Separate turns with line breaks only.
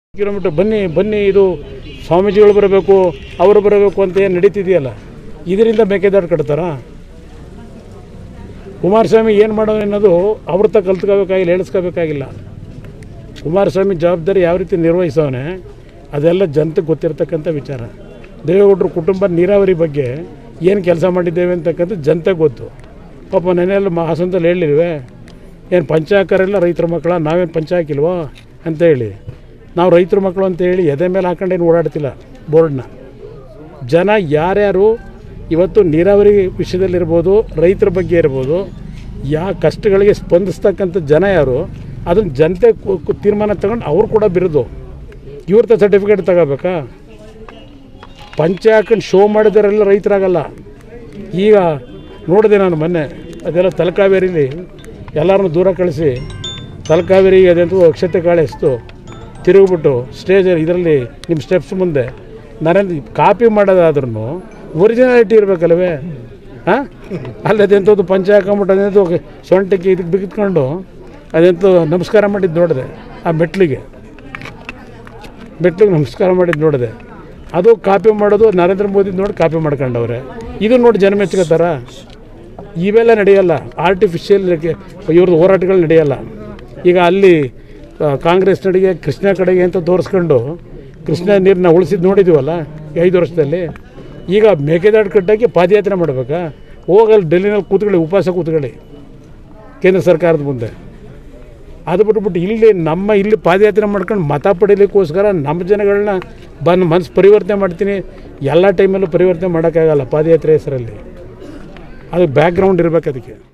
kilometre ಬನ್ನಿ ಬನ್ನಿ ಇದು ಸ್ವಾಮೀಜಿಗಳು ಬರಬೇಕು ಅವರು ಬರಬೇಕು ಅಂತ ಏನು ನಡೀತಿದೆಯಲ್ಲ ಇದರಿಂದ ಮೇಕೆದಾಟು ಕಟ್ತಾರ ಕುಮಾರಸ್ವಾಮಿ ಏನು ಮಾಡೋದು ಅನ್ನೋದು ಅವ್ರ ತ ಕಲ್ತ್ಕೋಬೇಕಾಗಿಲ್ಲ ಹೇಳಿಸ್ಕೋಬೇಕಾಗಿಲ್ಲ ಕುಮಾರಸ್ವಾಮಿ ಜವಾಬ್ದಾರಿ ಯಾವ ರೀತಿ ನಿರ್ವಹಿಸವನೆ ಅದೆಲ್ಲ ಜನತೆಗೆ ಗೊತ್ತಿರ್ತಕ್ಕಂಥ ವಿಚಾರ ದೇವೇಗೌಡರ ಕುಟುಂಬ ನೀರಾವರಿ ಬಗ್ಗೆ ಏನು ಕೆಲಸ ಮಾಡಿದ್ದೇವೆ ಅಂತಕ್ಕಂಥ ಜನತೆಗೆ ಗೊತ್ತು ಪಾಪ ನೆನೆಯಲ್ಲ ಮ ಹಾಸನದಲ್ಲಿ ಹೇಳಿಲ್ವೇ ಏನು ಪಂಚಾಯಕರೆಲ್ಲ ರೈತರ ಮಕ್ಕಳ ನಾವೇನು ಪಂಚ ಹಾಕಿಲ್ವೋ ಅಂತ ಹೇಳಿ ನಾವು ರೈತರ ಮಕ್ಕಳು ಅಂತ ಹೇಳಿ ಎದೆ ಮೇಲೆ ಹಾಕೊಂಡೇನು ಓಡಾಡ್ತಿಲ್ಲ ಬೋರ್ಡ್ನ ಜನ ಯಾರ್ಯಾರು ಇವತ್ತು ನೀರಾವರಿ ವಿಷಯದಲ್ಲಿರ್ಬೋದು ರೈತರ ಬಗ್ಗೆ ಇರ್ಬೋದು ಯಾ ಕಷ್ಟಗಳಿಗೆ ಸ್ಪಂದಿಸ್ತಕ್ಕಂಥ ಜನ ಯಾರು ಅದನ್ನು ಜನತೆ ಕು- ಕು- ತೀರ್ಮಾನ ತಗೊಂಡು ಅವ್ರು ಕೂಡ ಬಿರೋದು ಇವ್ರ ಸರ್ಟಿಫಿಕೇಟ್ ತಗೋಬೇಕಾ ಪಂಚ ಹಾಕೊಂಡು ಶೋ ಮಾಡಿದರೆಲ್ಲ ರೈತರಾಗಲ್ಲ ಈಗ ನೋಡಿದೆ ನಾನು ಮೊನ್ನೆ ಅದೆಲ್ಲ ತಲಕಾವೇರಿಲಿ ಎಲ್ಲರನ್ನೂ ದೂರ ಕಳಿಸಿ ತಲಕಾವೇರಿ ಅದೆಂತೂ ಅಕ್ಷತೆ ಕಾಳೆ ಎಸ್ತು ತಿರುಗಿಬಿಟ್ಟು ಸ್ಟೇಜ್ ಇದರಲ್ಲಿ ನಿಮ್ಮ ಸ್ಟೆಪ್ಸ್ ಮುಂದೆ ನರೇಂದ್ರ ಕಾಪಿ ಮಾಡೋದಾದ್ರೂ ಒರಿಜಿನಾಲಿಟಿ ಇರಬೇಕಲ್ವೇ ಹಾಂ ಅಲ್ಲಿ ಅದೆಂಥದ್ದು ಪಂಚ ಹಾಕೊಂಬಿಟ್ಟು ಅದೆಂತೂ ಸೊಂಟಕ್ಕೆ ಇದಕ್ಕೆ ಬಿಗಿದ್ಕೊಂಡು ಅದೆಂತೂ ನಮಸ್ಕಾರ ಮಾಡಿದ್ದು ನೋಡಿದೆ ಆ ಮೆಟ್ಲಿಗೆ ಮೆಟ್ಲಿಗೆ ನಮಸ್ಕಾರ ಮಾಡಿದ್ದು ನೋಡಿದೆ ಅದು ಕಾಪಿ ಮಾಡೋದು ನರೇಂದ್ರ ಮೋದಿ ನೋಡಿ ಕಾಪಿ ಮಾಡ್ಕೊಂಡವ್ರೆ ಇದು ನೋಡಿ ಜನ ಮೆಚ್ಕೋತಾರ ಇವೆಲ್ಲ ನಡೆಯಲ್ಲ ಆರ್ಟಿಫಿಷಿಯಲ್ ಇವ್ರದ್ದು ಹೋರಾಟಗಳು ನಡೆಯಲ್ಲ ಈಗ ಅಲ್ಲಿ ಆ, ಕಾಂಗ್ರೆಸ್ ನಡಿಗೆ ಕೃಷ್ಣ ಕಡೆಗೆ ಅಂತ ತೋರಿಸ್ಕೊಂಡು ಕೃಷ್ಣ ನೀರನ್ನ ಉಳಿಸಿದ್ದು ನೋಡಿದ್ದೀವಲ್ಲ ಈ ಐದು ವರ್ಷದಲ್ಲಿ ಈಗ ಮೇಕೆದಾಟು ಕಟ್ಟಾಕಿ ಪಾದಯಾತ್ರೆ ಮಾಡಬೇಕಾ ಹೋಗಲ್ಲಿ ಡೆಲ್ಲಿನಲ್ಲಿ ಕೂತ್ಕೊಳ್ಳಿ ಉಪವಾಸ ಕೂತ್ಕೊಳ್ಳಿ ಕೇಂದ್ರ ಸರ್ಕಾರದ ಮುಂದೆ ಅದು ಬಿಟ್ಬಿಟ್ಟು ಇಲ್ಲಿ ನಮ್ಮ ಇಲ್ಲಿ ಪಾದಯಾತ್ರೆ ಮಾಡ್ಕೊಂಡು ಮತ ಪಡೀಲಿಕ್ಕೋಸ್ಕರ ನಮ್ಮ ಜನಗಳನ್ನ ಬಂದು ಮನಸ್ಸು ಪರಿವರ್ತನೆ ಮಾಡ್ತೀನಿ ಎಲ್ಲ ಟೈಮಲ್ಲೂ ಪರಿವರ್ತನೆ ಮಾಡೋಕ್ಕಾಗಲ್ಲ ಪಾದಯಾತ್ರೆ ಹೆಸರಲ್ಲಿ ಅದು ಬ್ಯಾಕ್ಗ್ರೌಂಡ್ ಇರಬೇಕು ಅದಕ್ಕೆ